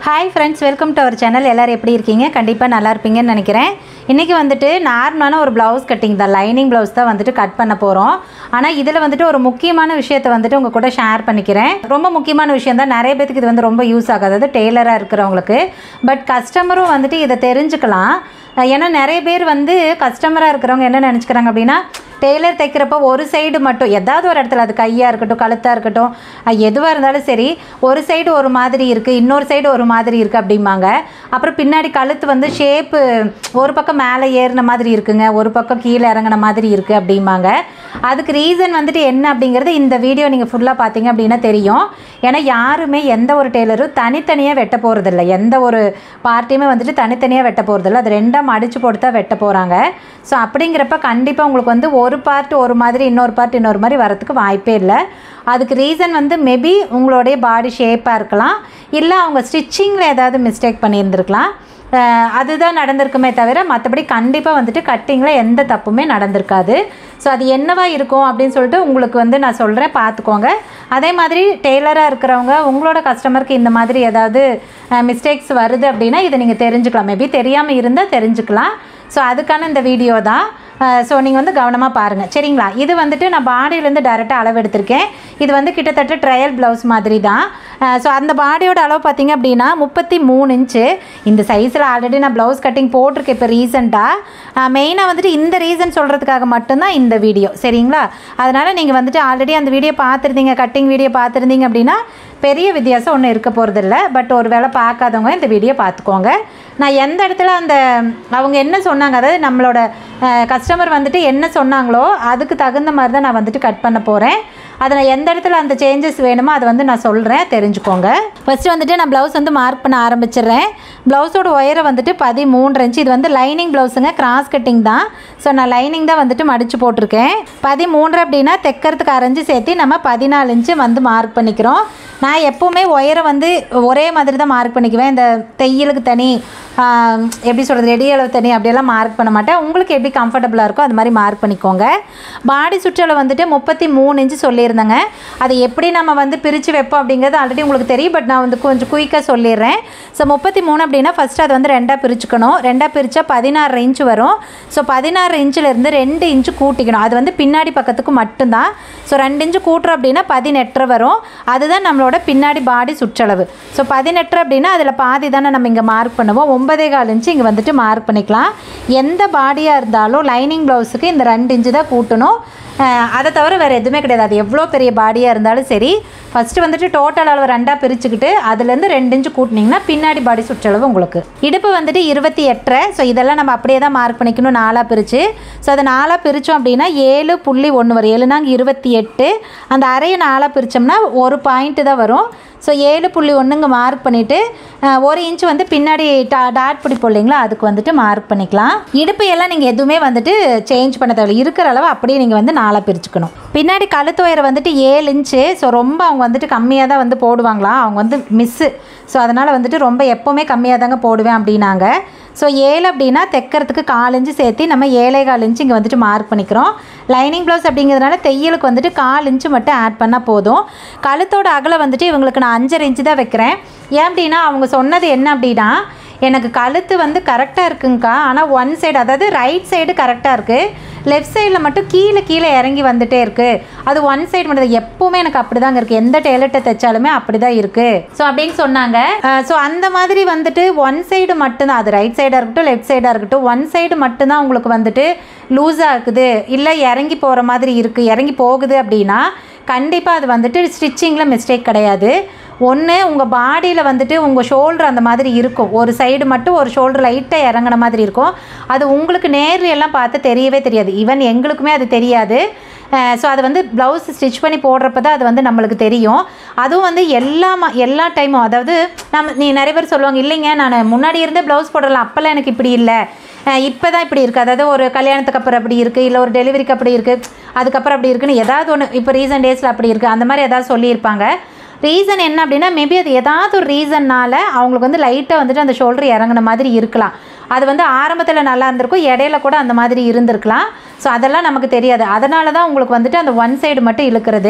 Hi friends welcome to our channel எல்லோரும் எப்படி இருக்கீங்க கண்டிப்பாக நல்லா இருப்பீங்கன்னு நினைக்கிறேன் இன்றைக்கி வந்துட்டு நார்மலான ஒரு ப்ளவுஸ் கட்டிங் தான் லைனிங் ப்ளவுஸ் தான் வந்துட்டு கட் பண்ண போகிறோம் ஆனால் இதில் வந்துட்டு ஒரு முக்கியமான விஷயத்தை வந்துட்டு உங்கள் கூட ஷேர் பண்ணிக்கிறேன் ரொம்ப முக்கியமான விஷயம் தான் நிறைய பேத்துக்கு இது வந்து ரொம்ப யூஸ் ஆகாது அதாவது டெய்லராக இருக்கிறவங்களுக்கு பட் கஸ்டமரும் வந்துட்டு இதை தெரிஞ்சுக்கலாம் ஏன்னா நிறைய பேர் வந்து கஸ்டமராக இருக்கிறவங்க என்ன நினச்சிக்கிறாங்க அப்படின்னா டெய்லர் தைக்கிறப்போ ஒரு சைடு மட்டும் ஏதாவது ஒரு இடத்துல அது கையாக இருக்கட்டும் கழுத்தாக இருக்கட்டும் அஹ் எதுவாக இருந்தாலும் சரி ஒரு சைடு ஒரு மாதிரி இருக்குது இன்னொரு சைடு ஒரு மாதிரி இருக்குது அப்படிம்பாங்க அப்புறம் பின்னாடி கழுத்து வந்து ஷேப்பு ஒரு பக்கம் மேலே ஏறின மாதிரி இருக்குங்க ஒரு பக்கம் கீழே இறங்கின மாதிரி இருக்குது அப்படிம்பாங்க அதுக்கு ரீசன் வந்துட்டு என்ன அப்படிங்கிறது இந்த வீடியோ நீங்கள் ஃபுல்லாக பார்த்தீங்க அப்படின்னா தெரியும் ஏன்னா யாருமே எந்த ஒரு டெய்லரும் தனித்தனியாக வெட்ட போகிறதில்ல எந்த ஒரு பார்ட்டியுமே வந்துட்டு தனித்தனியாக வெட்ட போகிறதில்ல அது ரெண்டாக மடித்து போட்டு தான் வெட்ட போகிறாங்க ஸோ அப்படிங்கிறப்ப கண்டிப்பாக உங்களுக்கு வந்து ஒரு பார்ட் ஒரு மாதிரி இன்னொரு பார்ட் இன்னொரு மாதிரி வரத்துக்கு வாய்ப்பே இல்லை அதுக்கு ரீசன் வந்து மேபி உங்களுடைய பாடி ஷேப்பாக இருக்கலாம் இல்லை அவங்க ஸ்டிச்சிங்கில் ஏதாவது மிஸ்டேக் பண்ணியிருந்திருக்கலாம் அஹ் அதுதான் நடந்திருக்குமே தவிர மற்றபடி கண்டிப்பாக வந்துட்டு கட்டிங்கில் எந்த தப்புமே நடந்திருக்காது ஸோ அது என்னவா இருக்கும் அப்படின்னு சொல்லிட்டு உங்களுக்கு வந்து நான் சொல்கிறேன் பார்த்துக்கோங்க அதே மாதிரி டெய்லராக இருக்கிறவங்க உங்களோட கஸ்டமருக்கு இந்த மாதிரி ஏதாவது மிஸ்டேக்ஸ் வருது அப்படின்னா இதை நீங்கள் தெரிஞ்சுக்கலாம் மேபி தெரியாமல் இருந்தால் தெரிஞ்சுக்கலாம் ஸோ அதுக்கான இந்த வீடியோ தான் ஸோ நீங்கள் வந்து கவனமாக பாருங்கள் சரிங்களா இது வந்துட்டு நான் பாடியிலேருந்து டேரெக்டாக அளவு எடுத்திருக்கேன் இது வந்து கிட்டத்தட்ட ட்ரையல் ப்ளவுஸ் மாதிரி தான் ஸோ அந்த பாடியோட அளவு பார்த்தீங்க அப்படின்னா முப்பத்தி மூணு இன்ச்சு இந்த சைஸில் ஆல்ரெடி நான் ப்ளவுஸ் கட்டிங் போட்டிருக்கேன் இப்போ ரீசெண்டாக மெயினாக வந்துட்டு இந்த ரீசன் சொல்கிறதுக்காக மட்டும்தான் இந்த வீடியோ சரிங்களா அதனால் நீங்கள் வந்துட்டு ஆல்ரெடி அந்த வீடியோ பார்த்துருந்தீங்க கட்டிங் வீடியோ பார்த்துருந்தீங்க அப்படின்னா பெரிய வித்தியாசம் ஒன்றும் இருக்க போகிறதில்ல பட் ஒரு வேளை பார்க்காதவங்க இந்த வீடியோ பார்த்துக்கோங்க நான் எந்த இடத்துல அந்த அவங்க என்ன சொன்னாங்க அதாவது நம்மளோட கஸ்டமர் வந்துட்டு என்ன சொன்னாங்களோ அதுக்கு தகுந்த மாதிரி தான் நான் வந்துட்டு கட் பண்ண போகிறேன் அதை நான் எந்த இடத்துல அந்த சேஞ்சஸ் வேணுமோ அதை வந்து நான் சொல்கிறேன் தெரிஞ்சுக்கோங்க ஃபஸ்ட்டு வந்துட்டு நான் ப்ளவுஸ் வந்து மார்க் பண்ண ஆரம்பிச்சிடுறேன் ப்ளவுஸோட ஒயரை வந்துட்டு பதிமூன்று இன்ச்சு இது வந்து லைனிங் ப்ளவுஸுங்க கிராஸ் கட்டிங் தான் ஸோ நான் லைனிங் தான் வந்துட்டு மடித்து போட்டிருக்கேன் பதிமூன்று அப்படின்னா தைக்கிறதுக்கு அரைஞ்சு சேர்த்து நம்ம பதினாலு இன்ச்சு வந்து மார்க் பண்ணிக்கிறோம் நான் எப்போவுமே ஒயரை வந்து ஒரே மாதிரி தான் மார்க் பண்ணிக்குவேன் இந்த தையலுக்கு தனி ஆஹ், எப்படி சொல்கிறது ரெடி அளவு தனி அப்படியெல்லாம் மார்க் பண்ண மாட்டேன் உங்களுக்கு எப்படி கம்ஃபர்டபுளாக இருக்கோ அது மாதிரி மார்க் பண்ணிக்கோங்க பாடி சுற்றளவு வந்துட்டு முப்பத்தி மூணு இன்ச்சு சொல்லியிருந்தேங்க அது எப்படி நம்ம வந்து பிரித்து வைப்போம் அப்படிங்கிறது ஆல்ரெடி உங்களுக்கு தெரியும் பட் நான் வந்து கொஞ்சம் குயிக்காக சொல்லிடுறேன் ஸோ முப்பத்தி மூணு அப்படின்னா ஃபஸ்ட்டு அது வந்து ரெண்டாக பிரிச்சுக்கணும் ரெண்டாக பிரித்தா பதினாறு இன்ச்சு வரும் ஸோ பதினாறு இன்ச்சிலேருந்து ரெண்டு இன்ச்சு கூட்டிக்கணும் அது வந்து பின்னாடி பக்கத்துக்கு மட்டும்தான் ஸோ ரெண்டு இன்ச்சு கூட்டுறோம் அப்படின்னா பதினெட்டு வரும் அதுதான் நம்மளோட பின்னாடி பாடி சுற்றளவு ஸோ பதினெட்டு அப்படின்னா அதில் பாதி தானே நம்ம இங்கே மார்க் பண்ணுவோம் ஒன்பதே கால் இன்ச்சு இங்கே வந்துட்டு மார்க் பண்ணிக்கலாம் எந்த பாடியாக இருந்தாலும் லைனிங் ப்ளவுஸுக்கு இந்த ரெண்டு இன்ச்சு தான் கூட்டணும் அஹ் அதை தவிர வேறு எதுவுமே கிடையாது அது எவ்வளோ பெரிய பாடியாக இருந்தாலும் சரி ஃபஸ்ட்டு வந்துட்டு டோட்டல் அளவு ரெண்டாக பிரிச்சுக்கிட்டு அதுலேருந்து ரெண்டு இன்ச்சு கூட்டினீங்கன்னா பின்னாடி பாடி சுற்றளவு உங்களுக்கு இடுப்பு வந்துட்டு இருபத்தி எட்டரை ஸோ இதெல்லாம் நம்ம அப்படியே தான் மார்க் பண்ணிக்கணும் நாலாக பிரித்து ஸோ அதை நாலாக பிரித்தோம் அப்படின்னா ஏழு புள்ளி ஒன்று வரும் ஏழுனாங்க இருபத்தி எட்டு அந்த அரையை நாலாக பிரித்தோம்னா ஒரு பாயிண்ட்டு தான் வரும் ஸோ ஏழு புள்ளி ஒன்றுங்க மார்க் பண்ணிவிட்டு ஒரு இன்ச் வந்து பின்னாடி டா டாட் பிடிப்போம் இல்லைங்களா அதுக்கு வந்துட்டு மார்க் பண்ணிக்கலாம் இடுப்பு எல்லாம் நீங்கள் எதுவுமே வந்துட்டு சேஞ்ச் பண்ண தேவையில்ல இருக்கிற அளவு அப்படியே நீங்கள் வந்து நாலாக பிரிச்சுக்கணும் பின்னாடி கழுத்து உயரை வந்துட்டு ஏழு இன்ச்சு ஸோ ரொம்ப அவங்க வந்துட்டு கம்மியாக தான் வந்து போடுவாங்களாம் அவங்க வந்து மிஸ்ஸு ஸோ அதனால் வந்துட்டு ரொம்ப எப்போவுமே கம்மியாக தாங்க போடுவேன் அப்படின்னாங்க ஸோ ஏழு அப்படின்னா தைக்கிறதுக்கு கால் இன்ச்சு சேர்த்து நம்ம ஏழே கால் இன்ச்சு இங்கே வந்துட்டு மார்க் பண்ணிக்கிறோம் லைனிங் ப்ளவுஸ் அப்படிங்கிறதுனால தையலுக்கு வந்துட்டு கால் இன்ச்சு மட்டும் ஆட் பண்ணால் போதும் கழுத்தோட அகலம் வந்துட்டு இவங்களுக்கு நான் அஞ்சரை இன்ச்சு தான் வைக்கிறேன் ஏன் அப்படின்னா அவங்க சொன்னது என்ன அப்படின்னா எனக்கு கழுத்து வந்து கரெக்டாக இருக்குங்கக்கா ஆனால் ஒன் சைடு அதாவது ரைட் சைடு கரெக்டாக இருக்குது லெஃப்ட் சைடில் மட்டும் கீழே கீழே இறங்கி வந்துட்டே இருக்குது அது ஒன் சைடு மட்டும் தான். எப்பவுமே எனக்கு அப்படி தாங்க இருக்குது எந்த டெய்லர்ட்டை தைச்சாலுமே அப்படி தான் இருக்குது ஸோ அப்படின்னு சொன்னாங்க ஸோ அந்த மாதிரி வந்துட்டு ஒன் சைடு மட்டும்தான் அது ரைட் சைடாக இருக்கட்டும் லெஃப்ட் சைடாக இருக்கட்டும் ஒன் சைடு மட்டும்தான் உங்களுக்கு வந்துட்டு லூஸாக இருக்குது இல்லை இறங்கி போகிற மாதிரி இருக்குது இறங்கி போகுது அப்படின்னா கண்டிப்பாக அது வந்துட்டு ஸ்டிச்சிங்கில் மிஸ்டேக் கிடையாது ஒன்று உங்கள் பாடியில் வந்துட்டு உங்கள் ஷோல்டர் அந்த மாதிரி இருக்கும் ஒரு சைடு மட்டும் ஒரு ஷோல்டர் லைட்டாக இறங்குன மாதிரி இருக்கும் அது உங்களுக்கு நேர்ல எல்லாம் பார்த்து தெரியவே தெரியாது ஈவன் எங்களுக்குமே அது தெரியாது ஸோ அது வந்து ப்ளவுஸ் ஸ்டிச் பண்ணி போடுறப்ப தான் அது வந்து நம்மளுக்கு தெரியும் அதுவும் வந்து எல்லா ம எல்லா டைமும் அதாவது நம்ம நீ நிறைய பேர் சொல்லுவாங்க இல்லைங்க நான் முன்னாடி இருந்தே ப்ளவுஸ் போடலாம் அப்போல்லாம் எனக்கு இப்படி இல்லை இப்போ தான் இப்படி இருக்குது அதாவது ஒரு கல்யாணத்துக்கு அப்புறம் அப்படி இருக்குது இல்லை ஒரு டெலிவரிக்கு அப்படி இருக்குது அதுக்கப்புறம் அப்படி இருக்குன்னு ஏதாவது ஒன்று இப்போ ரீசன்ட் டேஸில் அப்படி இருக்குது அந்த மாதிரி ஏதாவது சொல்லியிருப்பாங்க ரீசன் என்ன அப்படின்னா மேபி அது ஏதாவது ஒரு ரீசன்னால் அவங்களுக்கு வந்து லைட்டாக வந்துட்டு அந்த ஷோல்டர் இறங்குன மாதிரி இருக்கலாம் அது வந்து ஆரம்பத்தில் நல்லா இருந்திருக்கும் இடையில கூட அந்த மாதிரி இருந்திருக்கலாம் ஸோ அதெல்லாம் நமக்கு தெரியாது அதனால தான் உங்களுக்கு வந்துட்டு அந்த ஒன் சைடு மட்டும் இழுக்கிறது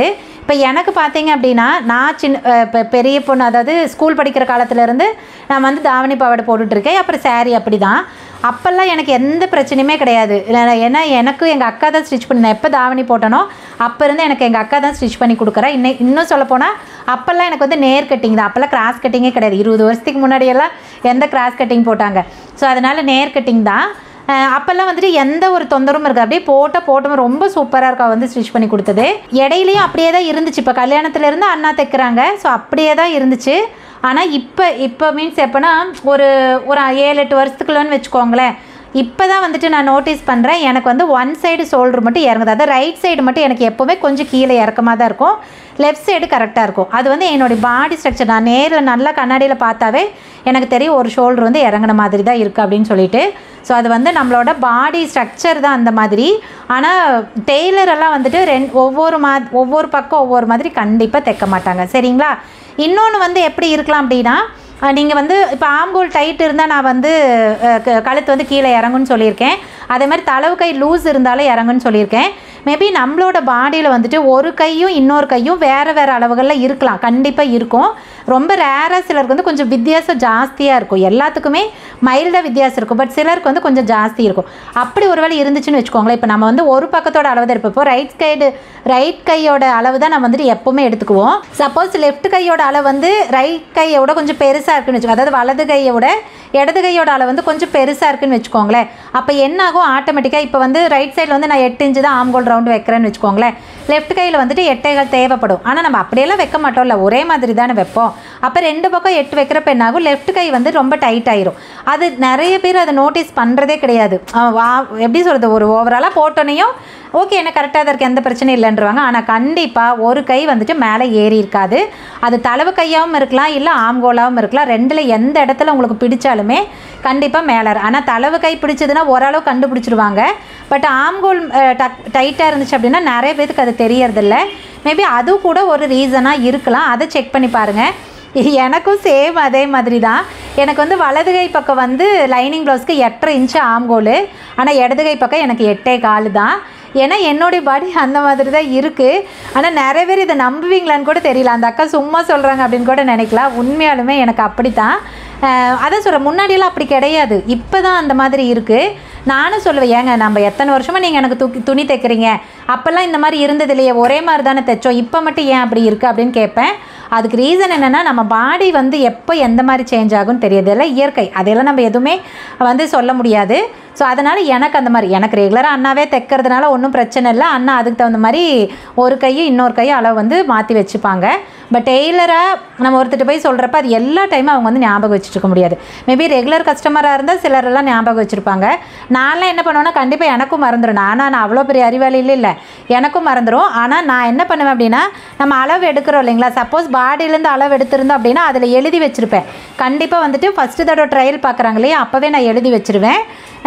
இப்போ எனக்கு பார்த்தீங்க அப்படின்னா நான் சின்ன இப்போ பெரிய பொண்ணு அதாவது ஸ்கூல் படிக்கிற காலத்துலேருந்து நான் வந்து தாவணி பாவாடை போட்டுட்ருக்கேன் அப்புறம் saree அப்படி தான் அப்போல்லாம் எனக்கு எந்த பிரச்சனையுமே கிடையாது நான் ஏன்னா எனக்கு எங்கள் அக்கா தான் ஸ்டிச் பண்ணி நான் எப்போ தாவணி போட்டனோ அப்போ இருந்து எனக்கு எங்கள் அக்கா தான் ஸ்டிச் பண்ணி கொடுக்குறா இன்னும் இன்னும் சொல்லப்போனால் அப்போல்லாம் எனக்கு வந்து நேர் கட்டிங் தான் அப்போல்லாம் கிராஸ் கட்டிங்கே கிடையாது இருபது வருஷத்துக்கு முன்னாடியெல்லாம் எந்த கிராஸ் கட்டிங் போட்டாங்க ஸோ அதனால் நேர் கட்டிங் தான் அஹ் அப்போல்லாம் வந்துட்டு எந்த ஒரு தொந்தரவும் இருக்காது அப்படியே போட்ட போட்டோம் ரொம்ப சூப்பராக இருக்கா வந்து ஸ்டிச் பண்ணி கொடுத்தது இடையிலையும் அப்படியே தான் இருந்துச்சு இப்போ கல்யாணத்துலேருந்து அண்ணா தைக்கிறாங்க ஸோ அப்படியே தான் இருந்துச்சு ஆனால் இப்போ இப்போ மீன்ஸ் எப்போனா ஒரு ஒரு ஏழு எட்டு வருஷத்துக்குள்ளன்னு வச்சுக்கோங்களேன் இப்போ தான் வந்துட்டு நான் நோட்டீஸ் பண்ணுறேன் எனக்கு வந்து ஒன் சைடு ஷோல்டர் மட்டும் இறங்குது அதாவது ரைட் சைடு மட்டும் எனக்கு எப்போவுமே கொஞ்சம் கீழே இறக்கமாக தான் இருக்கும் லெஃப்ட் சைடு கரெக்டாக இருக்கும் அது வந்து என்னுடைய பாடி ஸ்ட்ரக்சர் நான் நேரில் நல்லா கண்ணாடியில் பார்த்தாவே எனக்கு தெரியும் ஒரு ஷோல்டர் வந்து இறங்குன மாதிரி தான் இருக்குது அப்படின்னு சொல்லிட்டு ஸோ அது வந்து நம்மளோட பாடி ஸ்ட்ரக்சர் தான் அந்த மாதிரி ஆனால் டெய்லர் எல்லாம் வந்துட்டு ரெண் ஒவ்வொரு மா ஒவ்வொரு பக்கம் ஒவ்வொரு மாதிரி கண்டிப்பாக தைக்க மாட்டாங்க சரிங்களா இன்னொன்று வந்து எப்படி இருக்கலாம் அப்படின்னா நீங்கள் வந்து இப்போ ஆம்கோல் டைட் இருந்தால் நான் வந்து அஹ், க- கழுத்து வந்து கீழே இறங்குன்னு சொல்லியிருக்கேன் அதே மாதிரி தளவு கை லூஸ் இருந்தாலும் இறங்குன்னு சொல்லியிருக்கேன் மேபி நம்மளோட பாடியில் வந்துட்டு ஒரு கையும் இன்னொரு கையும் வேறு வேறு அளவுகளில் இருக்கலாம் கண்டிப்பாக இருக்கும் ரொம்ப ரேராக சிலருக்கு வந்து கொஞ்சம் வித்தியாசம் ஜாஸ்தியாக இருக்கும் எல்லாத்துக்குமே மைல்டாக வித்தியாசம் இருக்கும் பட் சிலருக்கு வந்து கொஞ்சம் ஜாஸ்தி இருக்கும் அப்படி ஒருவேளை இருந்துச்சுன்னு வச்சுக்கோங்களேன் இப்போ நம்ம வந்து ஒரு பக்கத்தோட அளவு தான் இருப்போம் இப்போ ரைட் சைடு ரைட் கையோட அளவு தான் நம்ம வந்துட்டு எப்போவுமே எடுத்துக்குவோம் சப்போஸ் லெஃப்ட் கையோட அளவு வந்து ரைட் கையோட கொஞ்சம் பெருசாக இருக்குன்னு வச்சுக்கோங்க அதாவது வலது கையோட இடது கையோட அளவு வந்து கொஞ்சம் பெருசாக இருக்குன்னு வச்சுக்கோங்களேன் அப்போ என்ன ஆகும் ஆட்டோமேட்டிக்காக இப்போ வந்து ரைட் சைடில் வந்து நான் எட்டு இன்ச்சு தான் ஆம்கோல் ரவுண்டு வைக்கிறேன்னு வச்சுக்கோங்களேன் லெஃப்ட் கையில் வந்துட்டு எட்டைகள் தேவைப்படும் ஆனால் நம்ம அப்படியெல்லாம் வைக்க மாட்டோம்ல ஒரே மாதிரி தானே வைப்போம் அப்போ ரெண்டு பக்கம் எட்டு வைக்கிறப்ப என்ன ஆகும் லெஃப்ட் கை வந்து ரொம்ப டைட் ஆயிரும் அது நிறைய பேர் அதை நோட்டீஸ் பண்ணுறதே கிடையாது அஹ் வா- எப்படி சொல்கிறது ஒரு ஓவராலாக போட்டோனையும் ஓகே என்ன கரெக்டாக தான் இருக்குது எந்த பிரச்சனையும் இல்லைன்றவாங்க ஆனால் கண்டிப்பாக ஒரு கை வந்துட்டு மேலே ஏறி இருக்காது அது தளவு கையாகவும் இருக்கலாம் இல்லை ஆம்கோலாகவும் இருக்கலாம் ரெண்டில் எந்த இடத்துல உங்களுக்கு பிடிச்சாலுமே கண்டிப்பாக மேலே ஆனால் தளவு கை பிடிச்சதுன்னா ஓரளவு கண்டுபிடிச்சிருவாங்க பட் ஆம்கோல் டக் டைட்டாக இருந்துச்சு அப்படின்னா நிறைய பேருக்கு அது தெரியறதில்ல மேபி அது கூட ஒரு ரீசனாக இருக்கலாம் அதை செக் பண்ணி பாருங்கள் எனக்கும் சேம் அதே மாதிரி தான் எனக்கு வந்து வலது கை பக்கம் வந்து லைனிங் ப்ளவுஸ்க்கு எட்டரை இன்ச்சு ஆம்கோல் ஆனால் இடது கை பக்கம் எனக்கு எட்டே கால் தான் ஏன்னா என்னுடைய பாடி அந்த மாதிரி தான் இருக்குது ஆனால் நிறைய பேர் இதை நம்புவீங்களான்னு கூட தெரியல அந்த அக்கா சும்மா சொல்கிறாங்க அப்படின்னு கூட நினைக்கலாம் உண்மையாலுமே எனக்கு அப்படி தான் அதான் சொல்கிறேன் முன்னாடியெல்லாம் அப்படி கிடையாது இப்போ தான் அந்த மாதிரி இருக்குது நானும் சொல்லுவேன் ஏங்க நம்ம எத்தனை வருஷமாக நீங்கள் எனக்கு தூக்கி துணி தைக்கிறீங்க அப்போல்லாம் இந்த மாதிரி இருந்தது இல்லையே ஒரே மாதிரி தானே தைச்சோம் இப்போ மட்டும் ஏன் அப்படி இருக்குது அப்படின்னு கேட்பேன் அதுக்கு ரீசன் என்னென்னா நம்ம பாடி வந்து எப்போ எந்த மாதிரி சேஞ்ச் ஆகும்னு தெரியாது இதெல்லாம் இயற்கை அதையெல்லாம் நம்ம எதுவுமே வந்து சொல்ல முடியாது ஸோ அதனால் எனக்கு அந்த மாதிரி எனக்கு ரெகுலராக அண்ணாவே தைக்கிறதுனால ஒன்றும் பிரச்சனை இல்லை அண்ணா அதுக்கு தகுந்த மாதிரி ஒரு கையும் இன்னொரு கையும் அளவு வந்து மாற்றி வச்சுப்பாங்க பட் டெய்லராக நம்ம ஒருத்தர் போய் சொல்கிறப்ப அது எல்லா டைமும் அவங்க வந்து ஞாபகம் வச்சுட்டு இருக்க முடியாது மேபி ரெகுலர் கஸ்டமராக இருந்தால் சிலரெல்லாம் ஞாபகம் வச்சுருப்பாங்க நான்லாம் என்ன பண்ணுவேன்னா கண்டிப்பாக எனக்கும் மறந்துடும் நானா நான் அவ்வளோ பெரிய அறிவாளியில் இல்லை எனக்கும் மறந்துடும் ஆனால் நான் என்ன பண்ணுவேன் அப்படின்னா நம்ம அளவு எடுக்கிறோம் இல்லைங்களா சப்போஸ் பாடியிலேருந்து அளவு எடுத்திருந்தோம் அப்படின்னா அதில் எழுதி வச்சுருப்பேன் கண்டிப்பாக வந்துட்டு ஃபஸ்ட்டு தடவை ட்ரையல் பார்க்குறாங்க இல்லையா அப்போவே நான் எழுதி வச்சுருவேன்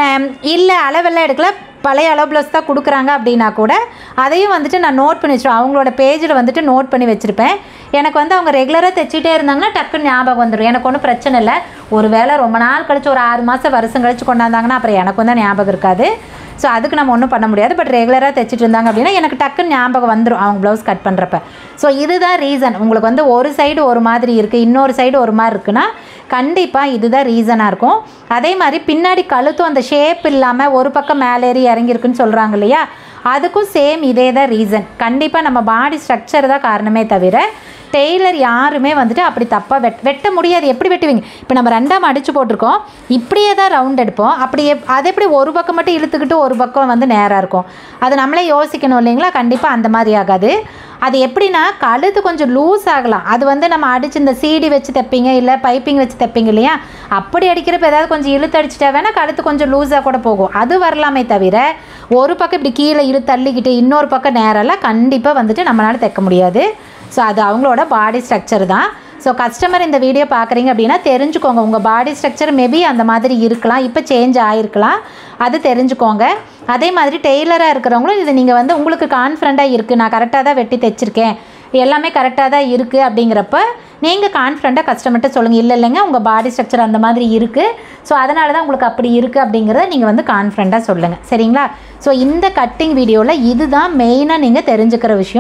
இல்லை அளவெல்லாம் எடுக்கல பழைய அளவு ப்ளஸ் தான் கொடுக்குறாங்க அப்படின்னா கூட அதையும் வந்துட்டு நான் நோட் பண்ணி வச்சிருவேன் அவங்களோட பேஜில் வந்துட்டு நோட் பண்ணி வச்சுருப்பேன் எனக்கு வந்து அவங்க ரெகுலராக தைச்சிட்டே இருந்தாங்கன்னா டக்குன்னு ஞாபகம் வந்துடும் எனக்கு ஒன்றும் பிரச்சனை இல்லை ஒரு வேளை ரொம்ப நாள் கழிச்சு ஒரு ஆறு மாதம் வருஷம் கழிச்சு கொண்டாந்தாங்கன்னா அப்புறம் எனக்கும் தான் ஞாபகம் இருக்காது ஸோ அதுக்கு நம்ம ஒன்றும் பண்ண முடியாது பட் ரெகுலராக தைச்சிட்டு இருந்தாங்க அப்படின்னா எனக்கு டக்குன்னு ஞாபகம் வந்துடும் அவங்க ப்ளவுஸ் கட் பண்ணுறப்ப ஸோ இதுதான் ரீசன் உங்களுக்கு வந்து ஒரு சைடு ஒரு மாதிரி இருக்குது இன்னொரு சைடு ஒரு மாதிரி இருக்குன்னா கண்டிப்பாக இதுதான் ரீசனாக இருக்கும் அதே மாதிரி பின்னாடி கழுத்தும் அந்த ஷேப் இல்லாமல் ஒரு பக்கம் மேலேறி இறங்கியிருக்குன்னு சொல்கிறாங்க இல்லையா அதுக்கும் சேம் இதே தான் ரீசன் கண்டிப்பாக நம்ம பாடி ஸ்ட்ரக்சர் தான் காரணமே தவிர டெய்லர் யாருமே வந்துட்டு அப்படி தப்பாக வெட் வெட்ட முடியாது எப்படி வெட்டுவீங்க இப்போ நம்ம ரெண்டாம் அடித்து போட்டிருக்கோம் இப்படியே தான் ரவுண்ட் எடுப்போம் அப்படி எப் அது எப்படி ஒரு பக்கம் மட்டும் இழுத்துக்கிட்டு ஒரு பக்கம் வந்து நேராக இருக்கும் அது நம்மளே யோசிக்கணும் இல்லைங்களா கண்டிப்பாக அந்த மாதிரி ஆகாது அது எப்படின்னா கழுத்து கொஞ்சம் லூஸ் ஆகலாம் அது வந்து நம்ம அடிச்சு இந்த சீடி வச்சு தைப்பீங்க இல்லை பைப்பிங் வச்சு தைப்பீங்க இல்லையா அப்படி அடிக்கிறப்ப ஏதாவது கொஞ்சம் இழுத்து அடிச்சிட்டா வேணால் கழுத்து கொஞ்சம் லூஸாக கூட போகும் அது வரலாமே தவிர ஒரு பக்கம் இப்படி கீழே இழு தள்ளிக்கிட்டு இன்னொரு பக்கம் நேரெல்லாம் கண்டிப்பாக வந்துட்டு நம்மளால தைக்க முடியாது ஸோ அது அவங்களோட பாடி ஸ்ட்ரக்சர் தான் ஸோ கஸ்டமர் இந்த வீடியோ பார்க்குறீங்க அப்படின்னா தெரிஞ்சுக்கோங்க உங்கள் பாடி ஸ்ட்ரக்சர் மேபி அந்த மாதிரி இருக்கலாம் இப்போ சேஞ்ச் ஆகிருக்கலாம் அது தெரிஞ்சுக்கோங்க அதே மாதிரி டெய்லராக இருக்கிறவங்களும் இது நீங்கள் வந்து உங்களுக்கு கான்ஃபிடண்ட்டாக இருக்குது நான் கரெக்டாக தான் வெட்டி தைச்சிருக்கேன் எல்லாமே கரெக்டாக தான் இருக்குது அப்படிங்கிறப்ப நீங்கள் கான்ஃபிடண்ட்டாக கஸ்டமர்கிட்ட சொல்லுங்கள் இல்லை இல்லைங்க உங்கள் பாடி ஸ்ட்ரக்சர் அந்த மாதிரி இருக்குது ஸோ அதனால தான் உங்களுக்கு அப்படி இருக்குது அப்படிங்கிறத நீங்கள் வந்து கான்ஃபிடண்ட்டாக சொல்லுங்கள் சரிங்களா ஸோ இந்த கட்டிங் வீடியோவில் இதுதான் மெயினாக நீங்கள் தெரிஞ்சுக்கிற விஷயம்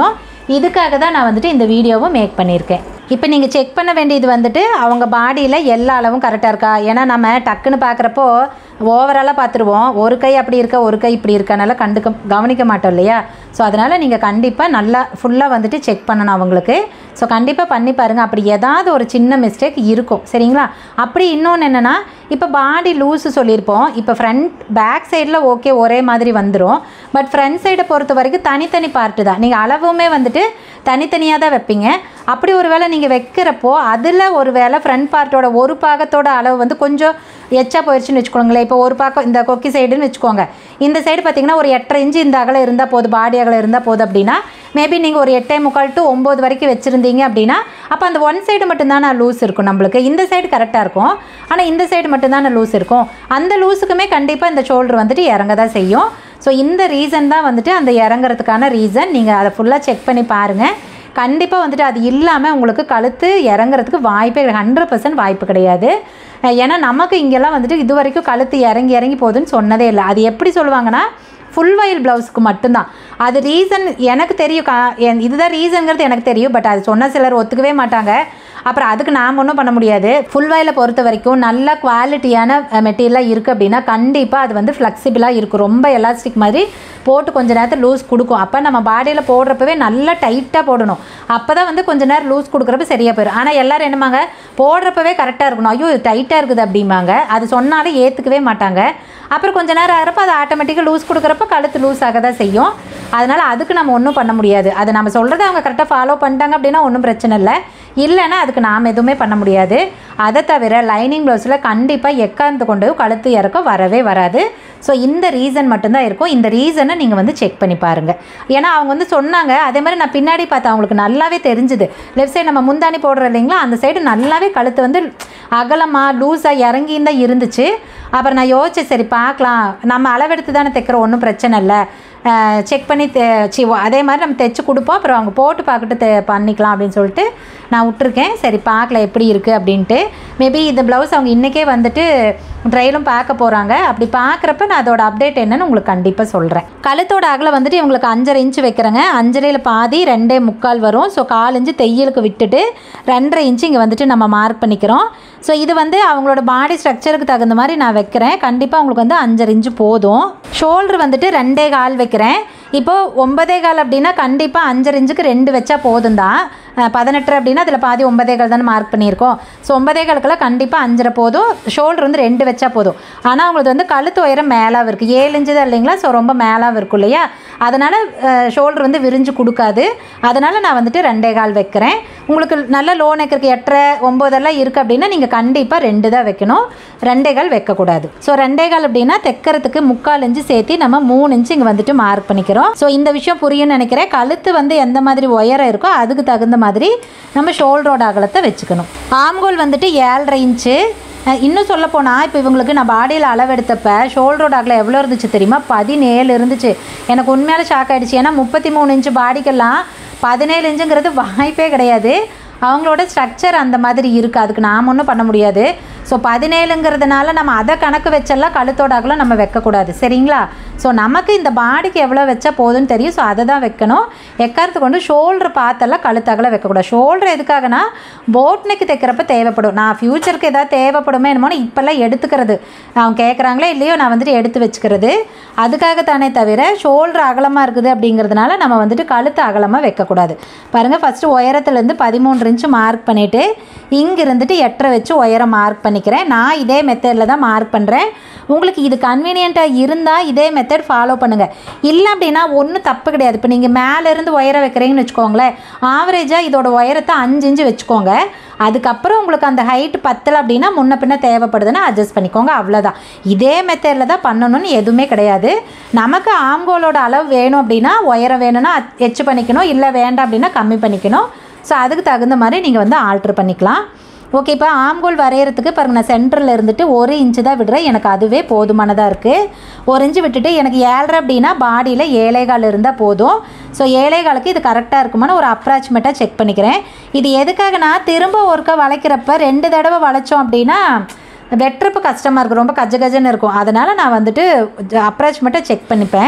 இதுக்காக தான் நான் வந்துட்டு இந்த வீடியோவும் மேக் பண்ணியிருக்கேன் இப்போ நீங்கள் செக் பண்ண வேண்டியது வந்துட்டு அவங்க பாடியில் எல்லா அளவும் கரெக்டாக இருக்கா ஏன்னா நம்ம டக்குன்னு பார்க்குறப்போ ஓவராலாக பார்த்துருவோம் ஒரு கை அப்படி இருக்க ஒரு கை இப்படி இருக்கனால கண்டுக்க கவனிக்க மாட்டோம் இல்லையா ஸோ அதனால் நீங்கள் கண்டிப்பாக நல்லா ஃபுல்லாக வந்துட்டு செக் பண்ணணும் அவங்களுக்கு ஸோ கண்டிப்பாக பண்ணி பாருங்கள் அப்படி ஏதாவது ஒரு சின்ன மிஸ்டேக் இருக்கும் சரிங்களா அப்படி இன்னொன்று என்னென்னா இப்போ பாடி லூஸு சொல்லியிருப்போம் இப்போ ஃப்ரண்ட் பேக் சைடில் ஓகே ஒரே மாதிரி வந்துடும் பட் ஃப்ரண்ட் சைடை பொறுத்த வரைக்கும் தனித்தனி பார்ட்டு தான் நீங்கள் அளவுமே வந்துட்டு தனித்தனியாக தான் வைப்பீங்க அப்படி ஒரு வேளை நீங்கள் வைக்கிறப்போ அதில் ஒரு வேளை ஃப்ரண்ட் பார்ட்டோட ஒரு பாகத்தோட அளவு வந்து கொஞ்சம் எச்சா போயிடுச்சுன்னு வச்சுக்கோங்களேன் இப்போ ஒரு பாக்கம் இந்த கொக்கி சைடுன்னு வச்சுக்கோங்க இந்த சைடு பார்த்தீங்கன்னா ஒரு எட்டரை இன்ச்சு இந்த அகலம் இருந்தால் போதும் பாடி அகலம் இருந்தால் போதும் அப்படின்னா மேபி நீங்கள் ஒரு எட்டே முக்கால் டு ஒம்பது வரைக்கும் வச்சுருந்தீங்க அப்படின்னா அப்போ அந்த ஒன் சைடு மட்டும்தானே லூஸ் இருக்கும் நம்மளுக்கு இந்த சைடு கரெக்டாக இருக்கும் ஆனால் இந்த சைடு மட்டும்தானே லூஸ் இருக்கும் அந்த லூஸுக்குமே கண்டிப்பாக இந்த ஷோல்டர் வந்துட்டு இறங்க தான் செய்யும் ஸோ இந்த ரீசன் தான் வந்துட்டு அந்த இறங்குறதுக்கான ரீசன் நீங்கள் அதை ஃபுல்லாக செக் பண்ணி பாருங்கள் கண்டிப்பாக வந்துட்டு அது இல்லாமல் உங்களுக்கு கழுத்து இறங்குறதுக்கு வாய்ப்பே ஹண்ட்ரட் பர்சன்ட் வாய்ப்பு கிடையாது அஹ் ஏன்னா நமக்கு இங்கெல்லாம் வந்துட்டு இது வரைக்கும் கழுத்து இறங்கி இறங்கி போகுதுன்னு சொன்னதே இல்லை அது எப்படி சொல்லுவாங்கன்னா ஃபுல் வயல் ப்ளவுஸுக்கு மட்டும்தான் அது ரீசன் எனக்கு தெரியும் கா என் இதுதான் ரீசன்ங்கிறது எனக்கு தெரியும் பட் அது சொன்ன சிலர் ஒத்துக்கவே மாட்டாங்க அப்புறம் அதுக்கு நாம் ஒன்றும் பண்ண முடியாது ஃபுல் வயலை பொறுத்த வரைக்கும் நல்ல குவாலிட்டியான மெட்டீரியலாக இருக்குது அப்படின்னா கண்டிப்பாக அது வந்து ஃப்ளெக்சிபிளாக இருக்கும் ரொம்ப எலாஸ்டிக் மாதிரி போட்டு கொஞ்ச நேரத்தில் லூஸ் கொடுக்கும் அப்போ நம்ம பாடியில் போடுறப்பவே நல்லா டைட்டாக போடணும் அப்போ தான் வந்து கொஞ்ச நேரம் லூஸ் கொடுக்குறப்ப சரியாக போயிடும் ஆனால் எல்லோரும் என்னமாங்க போடுறப்பவே கரெக்டாக இருக்கணும் ஐயோ இது டைட்டாக இருக்குது அப்படிம்பாங்க அது சொன்னாலும் ஏற்றுக்கவே மாட்டாங்க அப்புறம் கொஞ்ச நேரம் ஆகிறப்ப அது ஆட்டோமேட்டிக்காக லூஸ் கொடுக்குறப்ப கழுத்து லூஸ் ஆக தான் செய்யும் அதனால் அதுக்கு நம்ம ஒன்றும் பண்ண முடியாது அது நம்ம சொல்கிறத அவங்க கரெக்டாக ஃபாலோ பண்ணிட்டாங்க அப்படின்னா ஒன்றும் பிரச்சனை இல்லை இல்லைன்னா அதுக்கு நாம் எதுவுமே பண்ண முடியாது அதை தவிர லைனிங் ப்ளவுஸில் கண்டிப்பாக எக்காந்து கொண்டு கழுத்து இறக்கம் வரவே வராது ஸோ இந்த ரீசன் மட்டும்தான் இருக்கும் இந்த ரீசனை நீங்கள் வந்து செக் பண்ணி பாருங்கள் ஏன்னா அவங்க வந்து சொன்னாங்க அதே மாதிரி நான் பின்னாடி பார்த்தேன் அவங்களுக்கு நல்லாவே தெரிஞ்சுது லெஃப்ட் சைடு நம்ம முந்தானி போடுறோம் இல்லைங்களா அந்த சைடு நல்லாவே கழுத்து வந்து அகலமாக லூஸாக இறங்கின்னு தான் இருந்துச்சு அப்புறம் நான் யோசிச்சேன் சரி பார்க்கலாம் நம்ம அளவெடுத்து தானே தைக்கிறோம் ஒன்றும் பிரச்சனை இல்லை செக் பண்ணி தே சி அதே மாதிரி நம்ம தைச்சு கொடுப்போம் அப்புறம் அவங்க போட்டு பார்த்துட்டு தே பண்ணிக்கலாம் அப்படின்னு சொல்லிட்டு நான் விட்ருக்கேன் சரி பார்க்கல எப்படி இருக்குது அப்படின்ட்டு மேபி இந்த ப்ளவுஸ் அவங்க இன்றைக்கே வந்துட்டு ட்ரையலும் பார்க்க போகிறாங்க அப்படி பார்க்குறப்ப நான் அதோட அப்டேட் என்னன்னு உங்களுக்கு கண்டிப்பாக சொல்கிறேன் கழுத்தோட அகலம் வந்துட்டு இவங்களுக்கு அஞ்சரை இன்ச்சு வைக்கிறேங்க அஞ்சரையில் பாதி ரெண்டே முக்கால் வரும் ஸோ கால் இன்ச்சு தையலுக்கு விட்டுட்டு ரெண்டரை இன்ச்சு இங்கே வந்துட்டு நம்ம மார்க் பண்ணிக்கிறோம் ஸோ இது வந்து அவங்களோட பாடி ஸ்ட்ரக்சருக்கு தகுந்த மாதிரி நான் வைக்கிறேன் கண்டிப்பாக உங்களுக்கு வந்து அஞ்சரை இன்ச்சு போதும் ஷோல்டர் வந்துட்டு ரெண்டே கால் வைக்கிறேன் இப்போது ஒன்பதே கால் அப்படின்னா கண்டிப்பாக அஞ்சரை இன்ச்சுக்கு ரெண்டு வச்சா போதும் தான் பதினெட்டு அப்படின்னா அதில் பாதி ஒன்பதே கால் தானே மார்க் பண்ணியிருக்கோம் ஸோ ஒன்பதே காலுக்கெல்லாம் கண்டிப்பாக அஞ்சரை போதும் ஷோல்டர் வந்து ரெண்டு வச்சா போதும் ஆனால் அவங்களுக்கு வந்து கழுத்து உயரம் மேலாகவும் இருக்குது ஏழு இன்ச்சு தான் இல்லைங்களா ஸோ ரொம்ப மேலாகவும் இருக்கும் இல்லையா அதனால் ஷோல்டர் வந்து விரிஞ்சு கொடுக்காது அதனால் நான் வந்துட்டு ரெண்டே கால் வைக்கிறேன் உங்களுக்கு நல்ல லோ நெக் இருக்குது எட்டரை ஒம்போதெல்லாம் இருக்குது அப்படின்னா நீங்கள் கண்டிப்பாக ரெண்டு தான் வைக்கணும் ரெண்டே கால் வைக்கக்கூடாது ஸோ ரெண்டே கால் அப்படின்னா தைக்கிறதுக்கு முக்கால் இன்ச்சு சேர்த்து நம்ம மூணு இன்ச்சு இங்கே வந்துட்டு மார்க் பண்ணிக்கிறோம் ஸோ இந்த விஷயம் புரியும்னு நினைக்கிறேன் கழுத்து வந்து எந்த மாதிரி உயரம் இருக்கோ அதுக்கு தகுந்த மாதிரி நம்ம ஷோல்டரோட அகலத்தை வச்சுக்கணும் ஆம்கோல் வந்துட்டு ஏழரை இன்ச்சு அஹ் இன்னும் சொல்ல போனால் இப்போ இவங்களுக்கு நான் பாடியில் அளவெடுத்தப்ப ஷோல்டரோட அகலம் எவ்வளோ இருந்துச்சு தெரியுமா பதினேழு இருந்துச்சு எனக்கு உண்மையால ஷாக் ஆகிடுச்சு ஏன்னா முப்பத்தி மூணு இன்ச்சு பாடிக்கெல்லாம் பதினேழு இன்ச்சுங்கிறது வாய்ப்பே கிடையாது அவங்களோட ஸ்ட்ரக்சர் அந்த மாதிரி இருக்குது அதுக்கு நாம் ஒன்றும் பண்ண முடியாது ஸோ பதினேழுங்கிறதுனால நம்ம அதை கணக்கு வச்செல்லாம் கழுத்தோட அகலம் நம்ம வைக்கக்கூடாது சரிங்களா ஸோ நமக்கு இந்த பாடிக்கு எவ்வளோ வச்சா போதும்னு தெரியும் ஸோ அதை தான் வைக்கணும் எக்காரத்துக்கு கொண்டு ஷோல்டர் பார்த்தெல்லாம் கழுத்தகலம் வைக்கக்கூடாது ஷோல்டர் எதுக்காகனா போட் நெக் தைக்கிறப்ப தேவைப்படும் நான் ஃப்யூச்சருக்கு ஏதாவது தேவைப்படுமே என்னமோன்னு இப்போல்லாம் எடுத்துக்கிறது அவங்க கேட்குறாங்களே இல்லையோ நான் வந்துட்டு எடுத்து வச்சுக்கிறது அதுக்காக தானே தவிர ஷோல்டர் அகலமாக இருக்குது அப்படிங்கிறதுனால நம்ம வந்துட்டு கழுத்து அகலமாக வைக்கக்கூடாது பாருங்கள் ஃபஸ்ட்டு உயரத்துலேருந்து பதிமூன்று இன்ச்சு மார்க் பண்ணிவிட்டு இங்கே இருந்துட்டு எட்டரை வச்சு உயரம் மார்க் பண்ணிக்கிறேன் நான் இதே மெத்தடில் தான் மார்க் பண்ணுறேன் உங்களுக்கு இது கன்வீனியண்ட்டாக இருந்தால் இதே மெத்தட் ஃபாலோ பண்ணுங்கள் இல்லை அப்படின்னா ஒன்றும் தப்பு கிடையாது இப்போ நீங்கள் மேலேருந்து உயரம் வைக்கிறீங்கன்னு வச்சுக்கோங்களேன் ஆவரேஜாக இதோட உயரத்தை அஞ்சு இன்ச்சு வச்சுக்கோங்க அதுக்கப்புறம் உங்களுக்கு அந்த ஹைட் பத்தலை அப்படின்னா முன்ன பின்ன தேவைப்படுதுன்னா அட்ஜஸ்ட் பண்ணிக்கோங்க அவ்வளோதான் இதே மெத்தடில் தான் பண்ணணும்னு எதுவுமே கிடையாது நமக்கு ஆம்கோலோட அளவு வேணும் அப்படின்னா உயரம் வேணும்னா எச்சு பண்ணிக்கணும் இல்லை வேண்டாம் அப்படின்னா கம்மி பண்ணிக்கணும் ஸோ அதுக்கு தகுந்த மாதிரி நீங்கள் வந்து ஆல்ட்ரு பண்ணிக்கலாம் ஓகே இப்போ ஆம்கோல் வரைகிறதுக்கு பாருங்க நான் சென்டரில் இருந்துட்டு ஒரு இன்ச்சு தான் விடுறேன் எனக்கு அதுவே போதுமானதாக இருக்குது ஒரு இன்ச்சு விட்டுட்டு எனக்கு ஏழரை அப்படின்னா பாடியில் ஏழைகால் இருந்தால் போதும் ஸோ ஏழைகாலுக்கு இது கரெக்டாக இருக்குமான்னு ஒரு அப்ராச்மெண்ட்டாக செக் பண்ணிக்கிறேன் இது எதுக்காகனா திரும்ப ஒருக்கா வளைக்கிறப்ப ரெண்டு தடவை வளைச்சோம் அப்படின்னா வெட்டுறப்ப கஷ்டமாக இருக்கும் ரொம்ப கஜ கஜன்னு இருக்கும் அதனால் நான் வந்துட்டு அப்ராச்மெண்ட்டாக செக் பண்ணிப்பேன்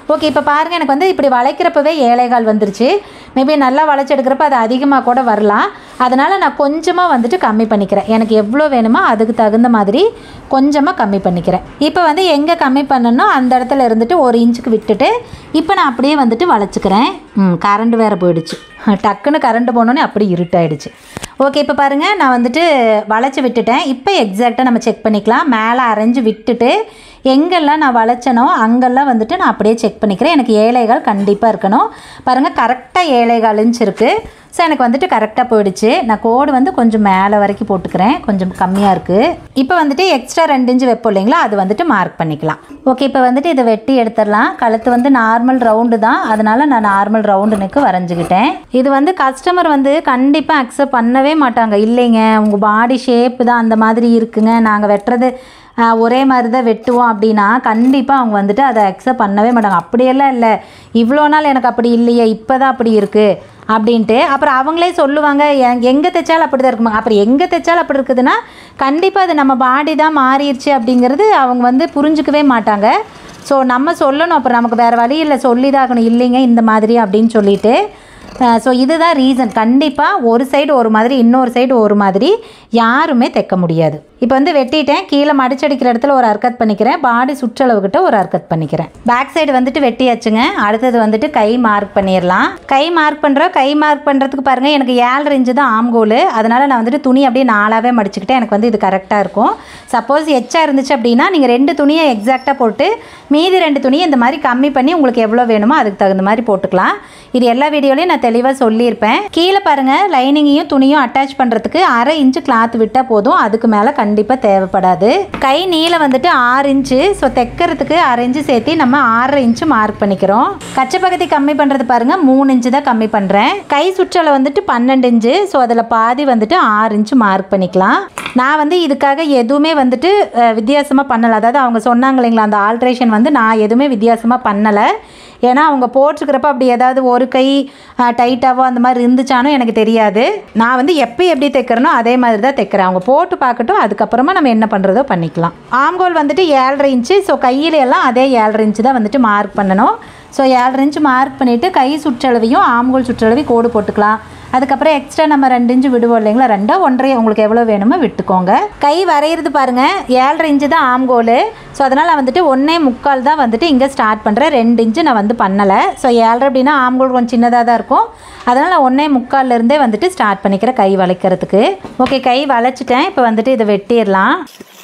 ஓகே இப்போ பாருங்கள் எனக்கு வந்து இப்படி வளைக்கிறப்பவே ஏழைகால் வந்துருச்சு மேபி நல்லா வளைச்செடுக்கிறப்ப அது அதிகமாக கூட வரலாம் அதனால் நான் கொஞ்சமாக வந்துட்டு கம்மி பண்ணிக்கிறேன் எனக்கு எவ்வளோ வேணுமோ அதுக்கு தகுந்த மாதிரி கொஞ்சமாக கம்மி பண்ணிக்கிறேன் இப்போ வந்து எங்கே கம்மி பண்ணனோ அந்த இடத்துல இருந்துட்டு ஒரு இன்ச்சுக்கு விட்டுட்டு இப்போ நான் அப்படியே வந்துட்டு வளைச்சிக்கிறேன் ம் கரண்ட் வேறு போயிடுச்சு டக்குன்னு கரண்ட் போனோன்னே அப்படி இருட்டாயிடுச்சு ஓகே இப்போ பாருங்கள் நான் வந்துட்டு வளைச்சி விட்டுட்டேன் இப்போ எக்ஸாக்டாக நம்ம செக் பண்ணிக்கலாம் மேலே அரைஞ்சு விட்டுட்டு எங்கெல்லாம் நான் வளைச்சனோ அங்கெல்லாம் வந்துட்டு நான் அப்படியே செக் பண்ணிக்கிறேன் எனக்கு ஏழைகள் கண்டிப்பாக இருக்கணும் பாருங்கள் கரெக்டாக ஏழைகால் இன்ச் இருக்குது ஸோ எனக்கு வந்துட்டு கரெக்டாக போயிடுச்சு நான் கோடு வந்து கொஞ்சம் மேலே வரைக்கும் போட்டுக்கிறேன் கொஞ்சம் கம்மியாக இருக்குது இப்போ வந்துட்டு எக்ஸ்ட்ரா ரெண்டு இன்ச்சு வைப்போம் இல்லைங்களா அது வந்துட்டு மார்க் பண்ணிக்கலாம் ஓகே இப்போ வந்துட்டு இதை வெட்டி எடுத்துடலாம் கழுத்து வந்து நார்மல் ரவுண்டு தான் அதனால் நான் நார்மல் ரவுண்டு நெக்கு வரைஞ்சிக்கிட்டேன் இது வந்து கஸ்டமர் வந்து கண்டிப்பாக அக்செப்ட் பண்ணவே மாட்டாங்க இல்லைங்க உங்கள் பாடி ஷேப்பு தான் அந்த மாதிரி இருக்குங்க நாங்கள் வெட்டுறது ஆஹ், ஒரே மாதிரி தான் வெட்டுவோம் அப்படின்னா கண்டிப்பாக அவங்க வந்துட்டு அதை அக்செப்ட் பண்ணவே மாட்டாங்க அப்படியெல்லாம் இல்லை இவ்வளோ நாள் எனக்கு அப்படி இல்லையே இப்போ தான் அப்படி இருக்குது அப்படின்ட்டு அப்புறம் அவங்களே சொல்லுவாங்க எ- எங்கே தைச்சாலும் அப்படி தான் இருக்குமா அப்புறம் எங்கே தைச்சாலும் அப்படி இருக்குதுன்னா கண்டிப்பாக அது நம்ம பாடி தான் மாறிடுச்சு அப்படிங்கிறது அவங்க வந்து புரிஞ்சுக்கவே மாட்டாங்க ஸோ நம்ம சொல்லணும் அப்புறம் நமக்கு வேறு வழி இல்லை சொல்லி தான் ஆகணும் இல்லைங்க இந்த மாதிரி அப்படின்னு சொல்லிட்டு ஸோ இதுதான் ரீசன் கண்டிப்பாக ஒரு சைடு ஒரு மாதிரி இன்னொரு சைடு ஒரு மாதிரி யாருமே தைக்க முடியாது இப்போ வந்து வெட்டிட்டேன் கீழே மடிச்சடிக்கிற இடத்துல ஒரு அர்க்கத் பண்ணிக்கிறேன் பாடி சுற்றளவுக்கிட்ட ஒரு அர்க்கத் பண்ணிக்கிறேன் பேக் சைடு வந்துட்டு வெட்டியாச்சுங்க அடுத்தது வந்துட்டு கை மார்க் பண்ணிடலாம் கை மார்க் பண்ணுறோம் கை மார்க் பண்ணுறதுக்கு பாருங்கள் எனக்கு ஏழரை இன்ச்சு தான் ஆம்கோல் அதனால் நான் வந்துட்டு துணி அப்படியே நாலாவே மடிச்சுக்கிட்டேன் எனக்கு வந்து இது கரெக்டாக இருக்கும் சப்போஸ் எச்சா இருந்துச்சு அப்படின்னா நீங்கள் ரெண்டு துணியை எக்ஸாக்டாக போட்டு மீதி ரெண்டு துணியை இந்த மாதிரி கம்மி பண்ணி உங்களுக்கு எவ்வளோ வேணுமோ அதுக்கு தகுந்த மாதிரி போட்டுக்கலாம் இது எல்லா வீடியோலையும் நான் தெளிவாக சொல்லியிருப்பேன் கீழே பாருங்கள் லைனிங்கையும் துணியும் அட்டாச் பண்ணுறதுக்கு அரை இன்ச்சு கிளாத் விட்டால் போதும் அதுக்கு மேலே கண்டிப்பாக தேவைப்படாது கை நீளம் வந்துட்டு ஆறு இன்ச்சு ஸோ தைக்கிறதுக்கு அரை இன்ச்சு சேர்த்து நம்ம ஆறரை இன்ச்சு மார்க் பண்ணிக்கிறோம் கச்சை பகுதி கம்மி பண்ணுறது பாருங்கள் மூணு இன்ச்சு தான் கம்மி பண்ணுறேன் கை சுற்றலை வந்துட்டு பன்னெண்டு இன்ச்சு ஸோ அதில் பாதி வந்துட்டு ஆறு இன்ச்சு மார்க் பண்ணிக்கலாம் நான் வந்து இதுக்காக எதுவுமே வந்துட்டு வித்தியாசமாக பண்ணலை அதாவது அவங்க சொன்னாங்க இல்லைங்களா அந்த ஆல்ட்ரேஷன் வந்து நான் எதுவுமே வித்தியாசமாக பண்ணலை ஏன்னா அவங்க போட்டிருக்கிறப்ப அப்படி ஏதாவது ஒரு கை டைட்டாவோ அந்த மாதிரி இருந்துச்சானோ எனக்கு தெரியாது நான் வந்து எப்போ எப்படி தைக்கிறேனோ அதே மாதிரி தான் தைக்கிறேன் அவங்க போட்டு பார்க்கட்டும் அதுக்கப்புறமா நம்ம என்ன பண்ணுறதோ பண்ணிக்கலாம் ஆம்கோல் வந்துட்டு ஏழரை இன்ச்சு ஸோ கையில எல்லாம் அதே ஏழரை இன்ச்சு தான் வந்துட்டு மார்க் பண்ணணும் ஸோ ஏழரை இன்ச்சு மார்க் பண்ணிவிட்டு கை சுற்றளவையும் ஆம்கோல் சுற்றளவையும் கோடு போட்டுக்கலாம் அதுக்கப்புறம் எக்ஸ்ட்ரா நம்ம ரெண்டு இன்ச்சு விடுவோம் இல்லைங்களா ரெண்டோ ஒன்றரை உங்களுக்கு எவ்வளோ வேணுமோ விட்டுக்கோங்க கை வரைகிறது பாருங்கள் ஏழரை இன்ச்சு தான் ஆம்கோல் ஸோ அதனால் நான் வந்துட்டு ஒன்றே முக்கால் தான் வந்துட்டு இங்கே ஸ்டார்ட் பண்ணுறேன் ரெண்டு இன்ச்சு நான் வந்து பண்ணலை ஸோ ஏழரை அப்படின்னா ஆம்கோல் கொஞ்சம் சின்னதாக தான் இருக்கும் அதனால் நான் ஒன்றே முக்கால்லேருந்தே வந்துட்டு ஸ்டார்ட் பண்ணிக்கிறேன் கை வளைக்கிறதுக்கு ஓகே கை வளைச்சிட்டேன் இப்போ வந்துட்டு இதை வெட்டிடலாம்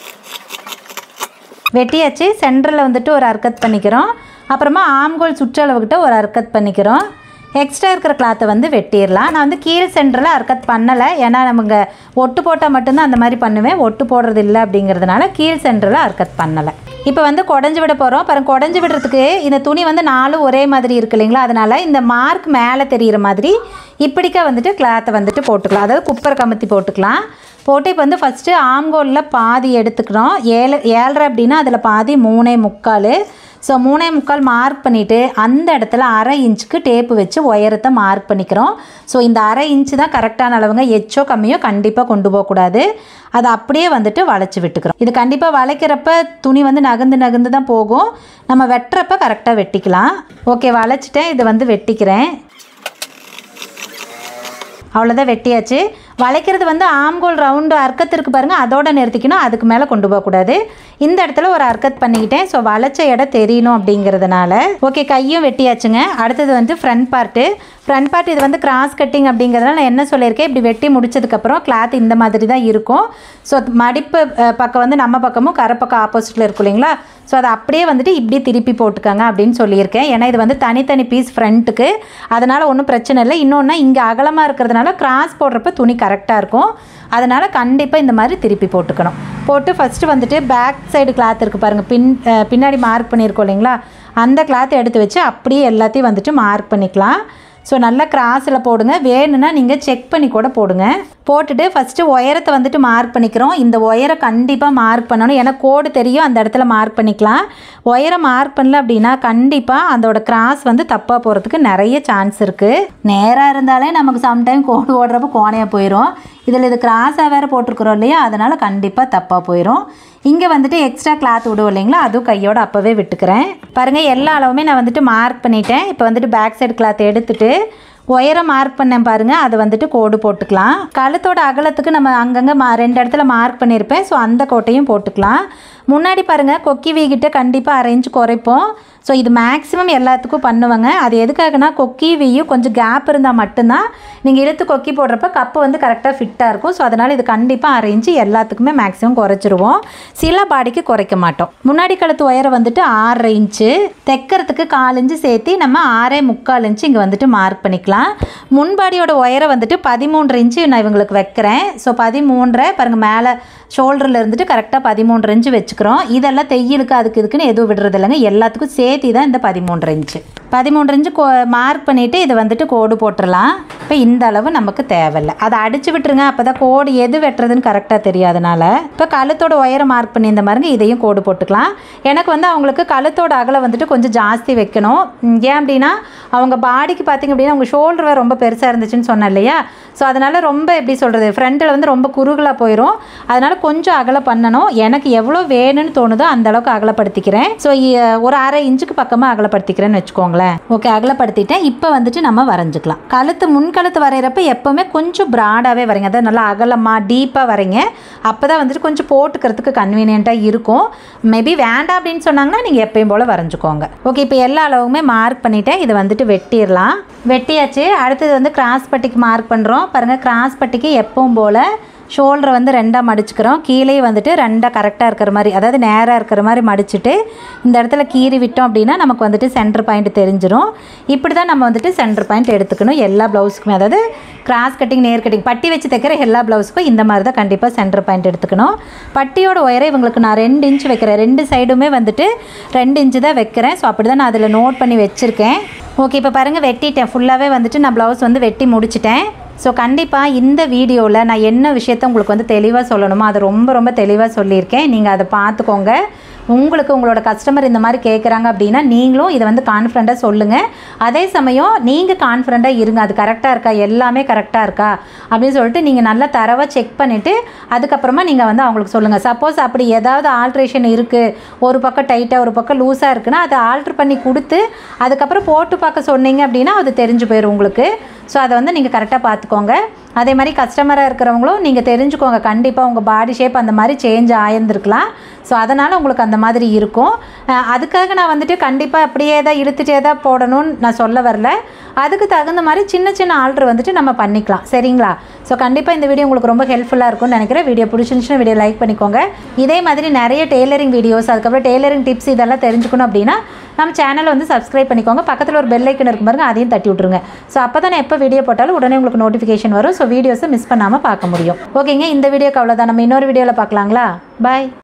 வெட்டியாச்சு சென்டரில் வந்துட்டு ஒரு அர்க்கத் பண்ணிக்கிறோம் அப்புறமா ஆம்கோல் சுற்றளவுக்கிட்ட ஒரு அர்க்கத் பண்ணிக்கிறோம் எக்ஸ்ட்ரா இருக்கிற கிளாத்தை வந்து வெட்டிடலாம் நான் வந்து கீழ் சென்டரில் அர்க்கத் பண்ணலை ஏன்னா நமக்கு ஒட்டு போட்டால் மட்டும்தான் அந்த மாதிரி பண்ணுவேன் ஒட்டு போடுறது இல்லை அப்படிங்கிறதுனால கீழ் சென்டரில் அர்க்கத் பண்ணலை இப்போ வந்து குடஞ்சி விட போகிறோம் பாருங்க குடஞ்சி விடுறதுக்கு இந்த துணி வந்து நாலும் ஒரே மாதிரி இருக்கு இல்லைங்களா அதனால் இந்த மார்க் மேலே தெரிகிற மாதிரி இப்படிக்கா வந்துட்டு கிளாத்தை வந்துட்டு போட்டுக்கலாம் அதாவது குப்பரை கமுத்தி போட்டுக்கலாம் போட்டு இப்போ வந்து ஃபஸ்ட்டு ஆம்கோலில் பாதி எடுத்துக்கிறோம் ஏழு ஏழரை அப்படின்னா அதில் பாதி மூணே முக்கால் ஸோ மூணே முக்கால் மார்க் பண்ணிவிட்டு அந்த இடத்துல அரை இன்ச்சுக்கு டேப்பு வச்சு உயரத்தை மார்க் பண்ணிக்கிறோம் ஸோ இந்த அரை இன்ச்சு தான் கரெக்டான அளவுங்க எச்சோ கம்மியோ கண்டிப்பாக கொண்டு போகக்கூடாது அதை அப்படியே வந்துட்டு வளைச்சி விட்டுக்கிறோம் இது கண்டிப்பாக வளைக்கிறப்ப துணி வந்து நகர்ந்து நகர்ந்து தான் போகும் நம்ம வெட்டுறப்ப கரெக்டாக வெட்டிக்கலாம் ஓகே வளைச்சிட்டேன் இதை வந்து வெட்டிக்கிறேன் அவ்வளோதான் வெட்டியாச்சு வளைக்கிறது வந்து ஆம்கோல் ரவுண்டு அர்க்கத்திற்கு பாருங்கள் அதோட நிறுத்திக்கணும் அதுக்கு மேலே கொண்டு போகக்கூடாது இந்த இடத்துல ஒரு அர்க்கத் பண்ணிக்கிட்டேன் ஸோ வளைச்ச இடம் தெரியணும் அப்படிங்கிறதுனால ஓகே கையும் வெட்டியாச்சுங்க அடுத்தது வந்து ஃப்ரண்ட் பார்ட்டு ஃப்ரண்ட் பார்ட் இது வந்து கிராஸ் கட்டிங் அப்படிங்கிறதுனால நான் என்ன சொல்லியிருக்கேன் இப்படி வெட்டி முடிச்சதுக்கப்புறம் கிளாத் இந்த மாதிரி தான் இருக்கும் ஸோ மடிப்பு அஹ், பக்கம் வந்து நம்ம பக்கமும் கரை பக்கம் ஆப்போசிட்டில் இருக்கும் இல்லைங்களா ஸோ அதை அப்படியே வந்துட்டு இப்படி திருப்பி போட்டுக்கோங்க அப்படின்னு சொல்லியிருக்கேன் ஏன்னா இது வந்து தனித்தனி பீஸ் ஃப்ரண்ட்டுக்கு அதனால் ஒன்றும் பிரச்சனை இல்லை இன்னொன்று இங்கே அகலமாக இருக்கிறதுனால கிராஸ் போடுறப்ப துணி கரெக்டாக இருக்கும் அதனால் கண்டிப்பாக இந்த மாதிரி திருப்பி போட்டுக்கணும் போட்டு ஃபஸ்ட்டு வந்துட்டு பேக் சைடு கிளாத் இருக்குது பாருங்கள் பின் அஹ், பின்னாடி மார்க் பண்ணியிருக்கோம் இல்லைங்களா அந்த கிளாத் எடுத்து வச்சு அப்படியே எல்லாத்தையும் வந்துட்டு மார்க் பண்ணிக்கலாம் ஸோ நல்லா கிராஸில் போடுங்க வேணும்னா நீங்கள் செக் பண்ணி கூட போடுங்க போட்டுட்டு ஃபஸ்ட்டு உயரத்தை வந்துட்டு மார்க் பண்ணிக்கிறோம் இந்த உயரம் கண்டிப்பாக மார்க் பண்ணணும் ஏன்னா கோடு தெரியும் அந்த இடத்துல மார்க் பண்ணிக்கலாம் உயரம் மார்க் பண்ணல அப்படின்னா கண்டிப்பாக அதோட கிராஸ் வந்து தப்பாக போகிறதுக்கு நிறைய சான்ஸ் இருக்குது நேராக இருந்தாலே நமக்கு சம்டைம் கோடு ஓடுறப்ப கோணையாக போயிடும் இதில் இது கிராஸாக வேறு போட்டிருக்கிறோம் இல்லையா அதனால் கண்டிப்பாக தப்பாக போயிடும் இங்கே வந்துட்டு எக்ஸ்ட்ரா கிளாத் விடுவோம் இல்லைங்களா அதுவும் கையோட அப்போவே விட்டுக்கிறேன் பாருங்கள் எல்லா அளவுமே நான் வந்துட்டு மார்க் பண்ணிட்டேன் இப்போ வந்துட்டு பேக் சைடு கிளாத் எடுத்துட்டு உயரம் மார்க் பண்ணேன் பாருங்கள் அதை வந்துட்டு கோடு போட்டுக்கலாம் கழுத்தோட அகலத்துக்கு நம்ம அங்கங்கே மா ரெண்டு இடத்துல மார்க் பண்ணியிருப்பேன் ஸோ அந்த கோட்டையும் போட்டுக்கலாம் முன்னாடி பாருங்கள் கொக்கி வீகிட்ட கண்டிப்பாக அரேஞ்ச் குறைப்போம் ஸோ இது மேக்ஸிமம் எல்லாத்துக்கும் பண்ணுவாங்க அது எதுக்காகனா கொக்கி வீயும் கொஞ்சம் கேப் இருந்தால் மட்டும்தான் நீங்கள் இழுத்து கொக்கி போடுறப்ப கப்பு வந்து கரெக்டாக ஃபிட்டாக இருக்கும் ஸோ அதனால் இது கண்டிப்பாக அரேஞ்சு எல்லாத்துக்குமே மேக்ஸிமம் குறைச்சிருவோம் சில பாடிக்கு குறைக்க மாட்டோம் முன்னாடி கழுத்து உயரம் வந்துட்டு ஆறரை இன்ச்சு தைக்கிறதுக்கு கால் இன்ச்சு சேர்த்து நம்ம ஆறே முக்கால் இன்ச்சு இங்கே வந்துட்டு மார்க் பண்ணிக்கலாம் முன்பாடியோட உயரம் வந்துட்டு பதிமூன்று இன்ச்சு நான் இவங்களுக்கு வைக்கிறேன் ஸோ பதிமூன்றரை பாருங்கள் மேலே ஷோல்டரில் இருந்துட்டு கரெக்டாக பதிமூன்று இன்ச்சு வச்சுக்கிறோம் இதெல்லாம் தையலுக்கு அதுக்கு இதுக்குன்னு எதுவும் விடுறது இல்லைங்க எல்லாத்துக்கும் சேர்த்து தான் இந்த பதிமூன்று இன்ச்சு பதிமூன்று இன்ச்சு கோ மார்க் பண்ணிவிட்டு இதை வந்துட்டு கோடு போட்டுடலாம் இப்போ இந்த அளவு நமக்கு தேவையில்லை அதை அடிச்சு விட்டுருங்க அப்போ தான் கோடு எது வெட்டுறதுன்னு கரெக்டாக தெரியாதனால இப்போ கழுத்தோட உயரம் மார்க் பண்ணி இந்த மாதிரிங்க இதையும் கோடு போட்டுக்கலாம் எனக்கு வந்து அவங்களுக்கு கழுத்தோட அகலம் வந்துட்டு கொஞ்சம் ஜாஸ்தி வைக்கணும் ம், ஏன் அப்படின்னா அவங்க பாடிக்கு பார்த்தீங்க அப்படின்னா அவங்க ஷோல்டர் ரொம்ப பெருசாக இருந்துச்சுன்னு சொன்னேன் இல்லையா ஸோ அதனால் ரொம்ப எப்படி சொல்கிறது ஃப்ரண்ட்டில் வந்து ரொம்ப குறுகலாக போயிடும் அதனால் கொஞ்சம் அகல பண்ணணும் எனக்கு எவ்வளோ வேணும்னு தோணுதோ அந்த அளவுக்கு அகலப்படுத்திக்கிறேன் ஸோ ஒரு அரை இன்ச்சுக்கு பக்கமாக அகலப்படுத்திக்கிறேன்னு வச்சுக்கோங்களேன் ஓகே அகலப்படுத்திட்டேன் இப்போ வந்துட்டு நம்ம வரைஞ்சிக்கலாம் கழுத்து முன் கழுத்து வரைகிறப்ப எப்போவுமே கொஞ்சம் ப்ராடாகவே வரைங்க அதாவது நல்லா அகலமாக டீப்பாக வரைங்க அப்போ தான் வந்துட்டு கொஞ்சம் போட்டுக்கிறதுக்கு கன்வீனியண்ட்டாக இருக்கும் மேபி வேண்டாம் அப்படின்னு சொன்னாங்கன்னா நீங்கள் எப்பயும் போல் வரைஞ்சிக்கோங்க ஓகே இப்போ எல்லா அளவுமே மார்க் பண்ணிவிட்டேன் இதை வந்துட்டு வெட்டிடலாம் வெட்டியாச்சு அடுத்தது வந்து கிராஸ் பட்டிக்கு மார்க் பண்ணுறோம் பாருங்கள் கிராஸ் பட்டிக்கு எப்பவும் போல் ஷோல்டரை வந்து ரெண்டாக மடிச்சுக்கிறோம் கீழே வந்துட்டு ரெண்டாக கரெக்டாக இருக்கிற மாதிரி அதாவது நேராக இருக்கிற மாதிரி மடிச்சுட்டு இந்த இடத்துல கீறி விட்டோம் அப்படின்னா நமக்கு வந்துட்டு சென்டர் பாயிண்ட் தெரிஞ்சிரும் இப்படி தான் நம்ம வந்துட்டு சென்டர் பாயிண்ட் எடுத்துக்கணும் எல்லா ப்ளவுஸுக்குமே அதாவது கிராஸ் கட்டிங் நேர் கட்டிங் பட்டி வச்சு தைக்கிற எல்லா ப்ளவுஸுக்கும் இந்த மாதிரி தான் கண்டிப்பாக சென்டர் பாயிண்ட் எடுத்துக்கணும் பட்டியோட உயரம் இவங்களுக்கு நான் ரெண்டு இன்ச் வைக்கிறேன் ரெண்டு சைடுமே வந்துட்டு ரெண்டு இன்ச்சு தான் வைக்கிறேன் ஸோ அப்படி தான் நான் அதில் நோட் பண்ணி வச்சுருக்கேன் ஓகே இப்போ பாருங்கள் வெட்டிட்டேன் ஃபுல்லாகவே வந்துட்டு நான் ப்ளவுஸ் வந்து வெட்டி முடிச்சிட்டேன் ஸோ கண்டிப்பாக இந்த வீடியோவில் நான் என்ன விஷயத்த உங்களுக்கு வந்து தெளிவாக சொல்லணுமோ அதை ரொம்ப ரொம்ப தெளிவாக சொல்லியிருக்கேன் நீங்கள் அதை பார்த்துக்கோங்க உங்களுக்கு உங்களோட கஸ்டமர் இந்த மாதிரி கேட்குறாங்க அப்படின்னா நீங்களும் இதை வந்து கான்ஃபிடண்ட்டாக சொல்லுங்கள் அதே சமயம் நீங்கள் கான்ஃபிடண்ட்டாக இருங்க அது கரெக்டாக இருக்கா எல்லாமே கரெக்டாக இருக்கா அப்படின்னு சொல்லிட்டு நீங்கள் நல்லா தரவாக செக் பண்ணிவிட்டு அதுக்கப்புறமா நீங்கள் வந்து அவங்களுக்கு சொல்லுங்கள் சப்போஸ் அப்படி ஏதாவது ஆல்ட்ரேஷன் இருக்குது ஒரு பக்கம் டைட்டாக ஒரு பக்கம் லூஸாக இருக்குன்னா அதை ஆல்ட்ரு பண்ணி கொடுத்து அதுக்கப்புறம் போட்டு பார்க்க சொன்னீங்க அப்படின்னா அது தெரிஞ்சு போயிடும் உங்களுக்கு ஸோ அதை வந்து நீங்கள் கரெக்டாக பார்த்துக்கோங்க அதே மாதிரி கஸ்டமராக இருக்கிறவங்களும் நீங்கள் தெரிஞ்சுக்கோங்க கண்டிப்பாக உங்கள் பாடி ஷேப் அந்த மாதிரி சேஞ்ச் ஆயிருந்துருக்கலாம் ஸோ அதனால் உங்களுக்கு அந்த மாதிரி இருக்கும் அஹ் அதுக்காக நான் வந்துட்டு கண்டிப்பாக அப்படியே தான் இழுத்துட்டே தான் போடணும்னு நான் சொல்ல வரல அதுக்கு தகுந்த மாதிரி சின்ன சின்ன ஆல்ட்ரு வந்துட்டு நம்ம பண்ணிக்கலாம் சரிங்களா ஸோ கண்டிப்பாக இந்த வீடியோ உங்களுக்கு ரொம்ப ஹெல்ப்ஃபுல்லாக இருக்கும்னு நினைக்கிறேன் வீடியோ பிடிச்சிருந்துச்சுன்னா வீடியோ லைக் பண்ணிக்கோங்க இதே மாதிரி நிறைய டெய்லரிங் வீடியோஸ் அதுக்கப்புறம் டெய்லரிங் டிப்ஸ் இதெல்லாம் தெரிஞ்சுக்கணும் அப்படின்னா நம்ம சேனலை வந்து சப்ஸ்கிரைப் பண்ணிக்கோங்க பக்கத்தில் ஒரு பெல் ஐக்கன் இருக்கும் பாருங்க அதையும் தட்டி விட்ருங்க ஸோ அப்போ தான் நான் எப்போ வீடியோ போட்டாலும் உடனே உங்களுக்கு நோட்டிஃபிகேஷன் வரும் ஸோ வீடியோஸை மிஸ் பண்ணாமல் பார்க்க முடியும் ஓகேங்க இந்த வீடியோக்கு அவ்வளோதான் நம்ம இன்னொரு வீடியோவில் பார்க்கலாங்களா பாய்